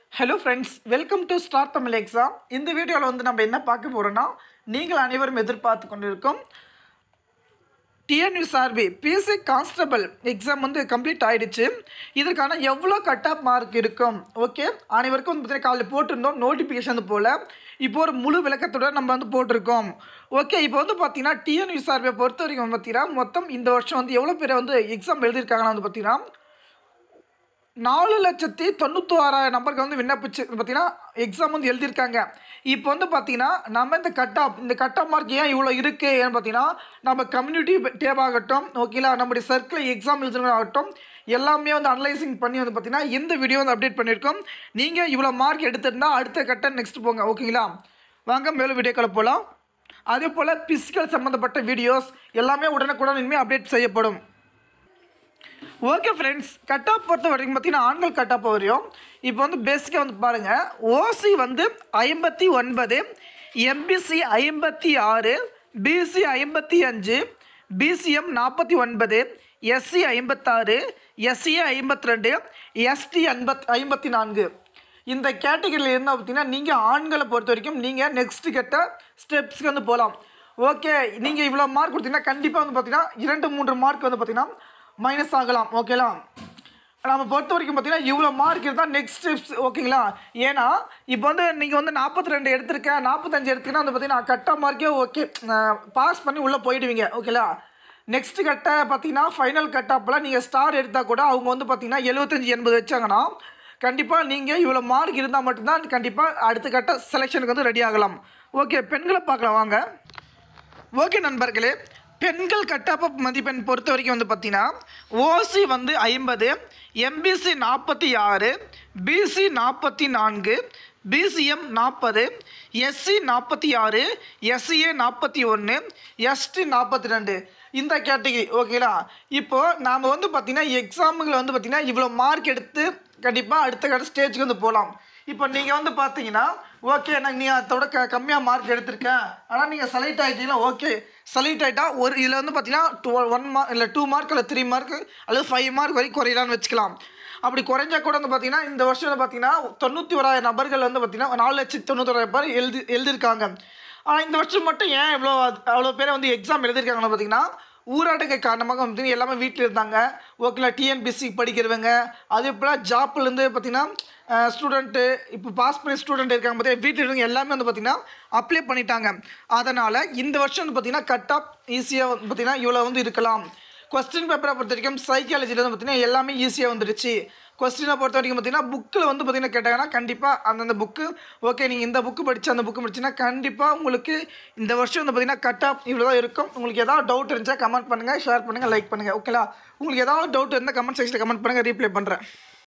hello friends welcome to star Tamil exam இந்த வீடியோவில் வந்து நம்ம என்ன பார்க்க போகிறோன்னா நீங்கள் அனைவரும் எதிர்பார்த்து கொண்டிருக்கும் டிஎன்யூஎஸ்ஆர்பி பிஎஸ்சி கான்ஸ்டபிள் எக்ஸாம் வந்து கம்ப்ளீட் ஆயிடுச்சு இதற்கான எவ்வளோ கட் ஆஃப் மார்க் இருக்கும் ஓகே அனைவருக்கும் வந்து பார்த்தீங்கன்னா காலையில் போட்டிருந்தோம் நோட்டிஃபிகேஷன் போல் இப்போ ஒரு முழு விளக்கத்தோட நம்ம வந்து போட்டிருக்கோம் ஓகே இப்போ வந்து பார்த்தீங்கன்னா டிஎன்யூஎஸ்ஆர்பியை பொறுத்த வரைக்கும் வந்து பார்த்தீங்கன்னா மொத்தம் இந்த வருஷம் வந்து எவ்வளோ பேர் வந்து எக்ஸாம் எழுதியிருக்காங்கன்னா வந்து பார்த்தீங்கன்னா நாலு லட்சத்தி தொண்ணூற்றி ஆறாயிரம் நம்பருக்கு வந்து விண்ணப்பிச்சு பார்த்தீங்கன்னா எக்ஸாம் வந்து எழுதியிருக்காங்க இப்போ வந்து பார்த்தீங்கன்னா நம்ம இந்த கட் ஆஃப் இந்த கட் ஆஃப் மார்க் ஏன் இவ்வளோ இருக்குது ஏன்னு பார்த்தீங்கன்னா நம்ம கம்யூனிட்டி டேப் ஆகட்டும் ஓகேங்களா நம்முடைய சர்க்கிள் எக்ஸாம் எழுதுறவங்க ஆகட்டும் எல்லாமே வந்து அனலைசிங் பண்ணி வந்து பார்த்தீங்கன்னா இந்த வீடியோ வந்து அப்டேட் பண்ணியிருக்கோம் நீங்கள் இவ்வளோ மார்க் எடுத்திருந்தா அடுத்த கட்ட நெக்ஸ்ட் போங்க ஓகேங்களா வாங்க மேலும் வீடியோக்களை போகலாம் அதே போல் பிசிக்கல் சம்மந்தப்பட்ட வீடியோஸ் எல்லாமே உடனுக்குடன் இனிமேல் அப்டேட் செய்யப்படும் ஓகே ஃப்ரெண்ட்ஸ் கட் ஆஃப் பொறுத்த வரைக்கும் பார்த்தீங்கன்னா ஆண்கள் கட் ஆஃப் வரையும் இப்போ வந்து பேசிக்காக வந்து பாருங்கள் ஓசி வந்து ஐம்பத்தி ஒன்பது எம்பிசி ஐம்பத்தி ஆறு பிசி ஐம்பத்தி அஞ்சு பிசிஎம் நாற்பத்தி ஒன்பது எஸ்சி ஐம்பத்தாறு எஸ்சிஏ ஐம்பத்தி ரெண்டு எஸ்டி ஐம்பத் ஐம்பத்தி நான்கு இந்த கேட்டகரியில் இருந்தால் பார்த்தீங்கன்னா நீங்கள் ஆண்களை பொறுத்த வரைக்கும் நீங்கள் நெக்ஸ்ட் கெட்ட ஸ்டெப்ஸ்க்கு வந்து போகலாம் ஓகே நீங்கள் இவ்வளோ மார்க் கொடுத்தீங்கன்னா கண்டிப்பாக வந்து பார்த்தீங்கன்னா இரண்டு மூன்று மார்க் வந்து பார்த்தீங்கன்னா மைனஸ் ஆகலாம் ஓகேங்களா நம்ம பொறுத்த வரைக்கும் பார்த்தீங்கன்னா இவ்வளோ மார்க் இருந்தால் நெக்ஸ்ட் ஸ்டெப்ஸ் ஓகேங்களா ஏன்னா இப்போ வந்து நீங்கள் வந்து நாற்பத்தி ரெண்டு எடுத்திருக்கேன் நாற்பத்தஞ்சு எடுத்துக்கினா வந்து பார்த்தீங்கன்னா கட்ட மார்க்கே ஓகே பாஸ் பண்ணி உள்ளே போயிடுவீங்க ஓகேங்களா நெக்ஸ்ட் கட்ட பார்த்தீங்கன்னா ஃபைனல் கட்டாப்பில் நீங்கள் ஸ்டார் எடுத்தால் கூட அவங்க வந்து பார்த்தீங்கன்னா எழுபத்தஞ்சி எண்பது வச்சாங்கன்னா கண்டிப்பாக நீங்கள் இவ்வளோ மார்க் இருந்தால் மட்டும்தான் கண்டிப்பாக அடுத்த கட்ட செலெக்ஷனுக்கு வந்து ரெடி ஆகலாம் ஓகே பெண்களை பார்க்கலாம் வாங்க ஓகே நண்பர்களே பெண்கள் கட்டப்ப மதிப்பெண் பொறுத்த வரைக்கும் வந்து பார்த்தீங்கன்னா ஓசி வந்து ஐம்பது எம்பிசி நாற்பத்தி ஆறு பிசி நாற்பத்தி நான்கு பிசிஎம் நாற்பது எஸ்சி நாற்பத்தி ஆறு எஸ்சிஏ நாற்பத்தி ஒன்று எஸ்டி நாற்பத்தி ரெண்டு இந்த கேட்டகரி ஓகேங்களா இப்போது நாம் வந்து பார்த்திங்கன்னா எக்ஸாமுகளை வந்து பார்த்திங்கன்னா இவ்வளோ மார்க் எடுத்து கண்டிப்பாக அடுத்த கட்ட ஸ்டேஜுக்கு வந்து போகலாம் இப்போ நீங்கள் வந்து பார்த்தீங்கன்னா ஓகே நான் நீங்கள் அதோட க கம்மியாக மார்க் எடுத்திருக்கேன் ஆனால் நீங்கள் செலக்ட் ஆகிட்டீங்கன்னா ஓகே செலக்ட் ஆகிட்டா ஒரு இதில் வந்து பார்த்தீங்கன்னா டூ ஒன் மார்க் இல்லை டூ மார்க் இல்லை த்ரீ மார்க் அல்லது ஃபைவ் மார்க் வரைக்கும் குறையலான்னு வச்சுக்கலாம் அப்படி குறைஞ்சா கூட வந்து பார்த்தீங்கன்னா இந்த வருஷம் வந்து பார்த்தீங்கன்னா தொண்ணூற்றி ஓராயிரம் நபர்கள் வந்து பார்த்தீங்கன்னா நாலு லட்சத்தி தொண்ணூத்தோராயிரம் பேர் எழுதி எழுதியிருக்காங்க ஆனால் இந்த வருஷம் மட்டும் ஏன் இவ்வளோ அவ்வளோ பேரை வந்து எக்ஸாம் எழுதியிருக்காங்கன்னு பார்த்தீங்கன்னா ஊரடங்கு காரணமாக வந்து எல்லாமே வீட்டில் இருந்தாங்க ஓகேலா டிஎன்பிசி படிக்கிறவங்க அதே போல் ஜாப்லேருந்து பார்த்தீங்கன்னா ஸ்டூடெண்ட்டு இப்போ பாஸ் பண்ணி ஸ்டூடெண்ட் இருக்காங்க பார்த்தீங்கன்னா வீட்டில் இருக்கவங்க எல்லாமே வந்து பார்த்திங்கன்னா அப்ளை பண்ணிட்டாங்க அதனால் இந்த வருஷம் வந்து பார்த்திங்கன்னா கட் ஆஃப் ஈஸியாக வந்து பார்த்திங்கன்னா இவ்வளோ வந்து இருக்கலாம் கொஸ்டின் பேப்பரை பொறுத்த வரைக்கும் சைக்காலஜியில் வந்து பார்த்திங்கன்னா எல்லாமே ஈஸியாக வந்துடுச்சு கொஸ்டினை பொறுத்த வரைக்கும் பார்த்தீங்கன்னா புக்கில் வந்து பார்த்தீங்கன்னா கேட்டாங்கன்னா கண்டிப்பாக அந்தந்த புக்கு ஓகே நீங்கள் இந்த புக்கு படித்து அந்த புக்கு படிச்சுன்னா கண்டிப்பாக உங்களுக்கு இந்த வருஷம் வந்து பார்த்தீங்கன்னா கட் ஆஃப் இவ்வளோ தான் இருக்கும் உங்களுக்கு ஏதாவது டவுட் இருந்துச்சா கமெண்ட் பண்ணுங்கள் ஷேர் பண்ணுங்கள் லைக் பண்ணுங்கள் ஓகேலா உங்களுக்கு ஏதாவது டவுட் இருந்தால் கமெண்ட் செக்ஷனில் கமெண்ட் பண்ணுங்கள் ரீப்ளை பண்ணுறேன்